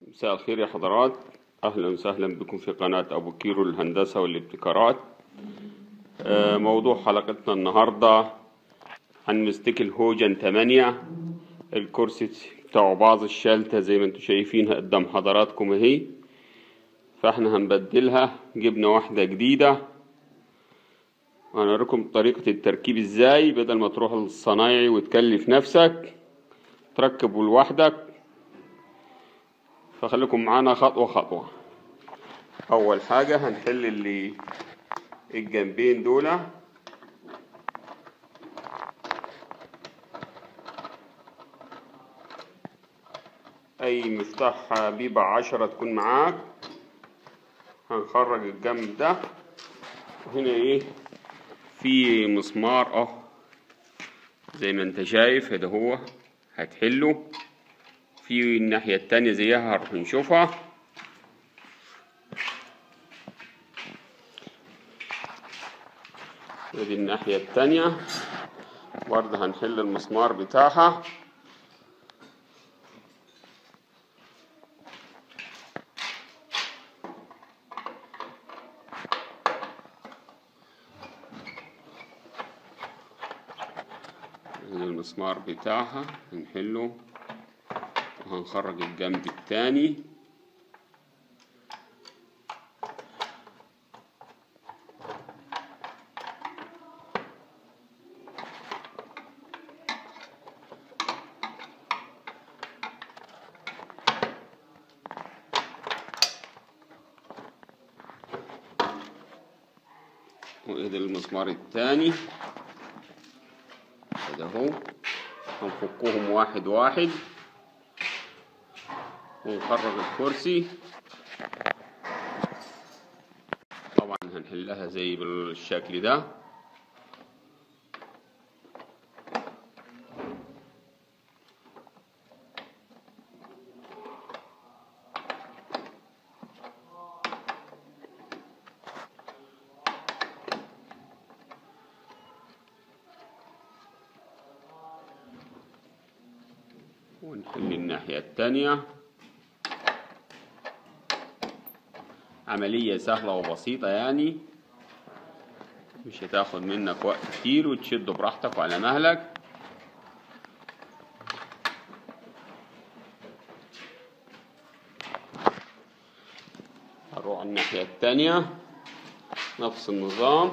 مساء الخير يا حضرات أهلا وسهلا بكم في قناة أبو كيرو للهندسة والابتكارات آه، موضوع حلقتنا النهاردة عن مستيك الهوجن 8 الكرسي بتاعه بعض الشلتة زي ما انتم شايفينها قدام حضراتكم اهي فاحنا هنبدلها جبنا واحدة جديدة هنوريكم طريقة التركيب ازاي بدل ما تروح للصنايعي وتكلف نفسك تركبه لوحدك فخليكم معانا خطوة خطوة أول حاجة هنحل اللي الجنبين دول أي مفتاح بيبة عشرة تكون معاك هنخرج الجنب ده وهنا إيه في مسمار أهو زي ما أنت شايف هذا هو هتحله في الناحية التانية زيها هنروح نشوفها ودي الناحية التانية برضه هنحل المسمار بتاعها المسمار بتاعها هنحله وهنخرج الجنب التاني وإذا المسمار التاني هذا هو هنفكهم واحد واحد ونخرج الكرسي طبعا هنحلها زي بالشكل ده ونحل الناحية التانية عملية سهلة وبسيطة يعني مش هتاخد منك وقت كتير وتشده براحتك وعلى مهلك هنروح على الناحية التانية نفس النظام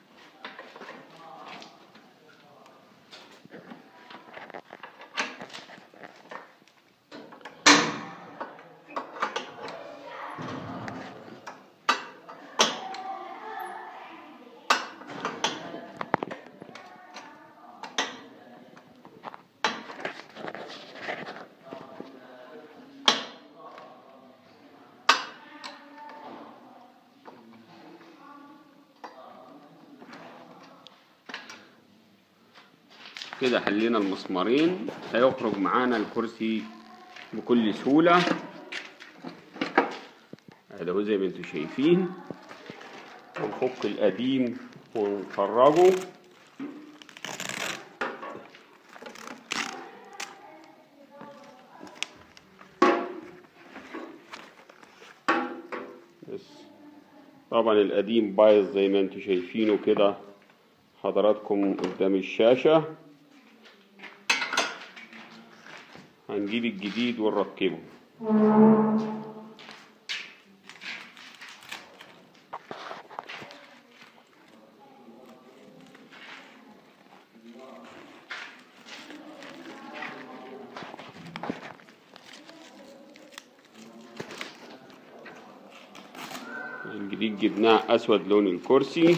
كده حلينا المسمارين هيخرج معانا الكرسي بكل سهولة هذا هو زي ما انتم شايفين ونفك القديم ونخرجه بس طبعا القديم بايظ زي ما انتم شايفينه كده حضراتكم قدام الشاشة هنجيب الجديد ونركبه الجديد جبناه اسود لون الكرسي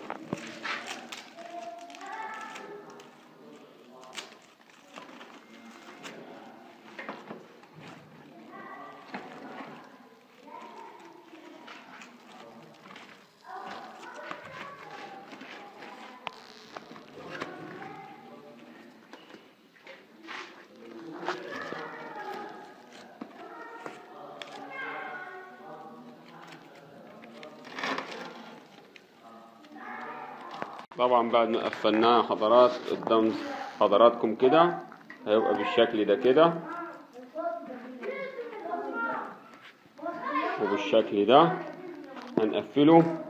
طبعا بعد ما قفلناها حضرات قدام حضراتكم كده هيبقى بالشكل ده كده وبالشكل ده هنقفله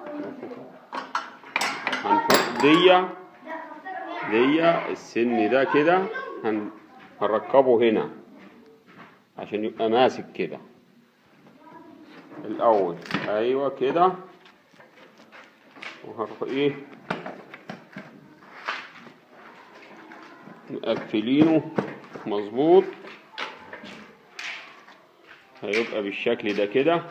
هنحط دي دي السن ده كده هن- هنركبه هنا عشان يبقى ماسك كده الاول ايوه كده وهنروح ايه مقفلينه مظبوط هيبقى بالشكل ده كده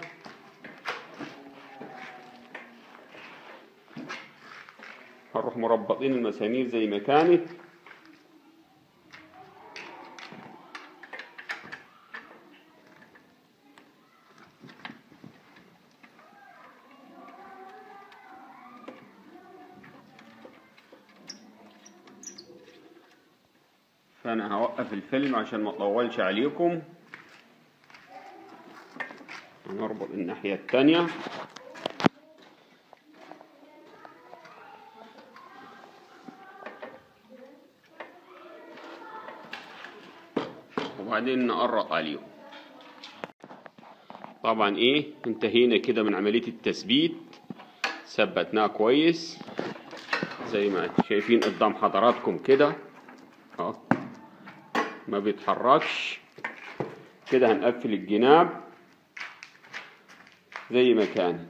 هنروح مربطين المسامير زي ما كانت فانا هوقف الفيلم عشان ما اطولش عليكم هنربط الناحية التانية وبعدين نقرط عليهم طبعا ايه انتهينا كده من عملية التثبيت ثبتناه كويس زي ما شايفين قدام حضراتكم كده اهو ما بيتحركش كده هنقفل الجناب زي ما كان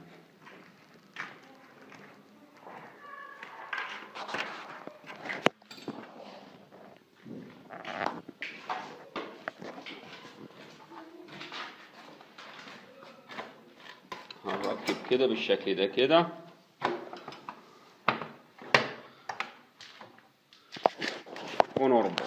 هنركب كده بالشكل ده كده ونربط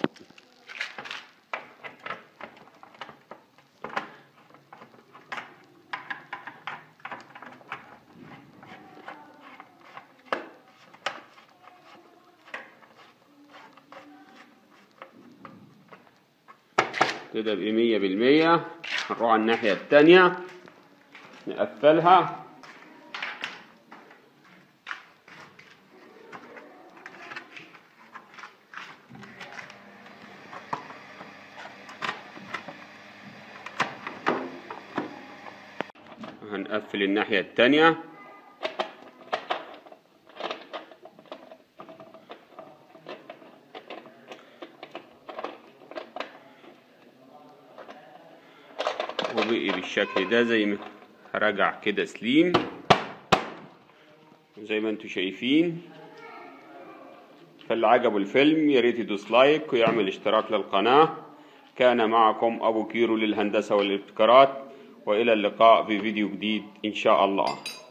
كده بمية بالمية هنروح على الناحية التانية نقفلها هنقفل الناحية التانية وبقي بالشكل ده زي ما رجع كده سليم زي ما انتم شايفين فاللي عجبه الفيلم يا ريت يدوس لايك ويعمل اشتراك للقناة كان معكم أبو كيرو للهندسة والابتكارات وإلى اللقاء في فيديو جديد إن شاء الله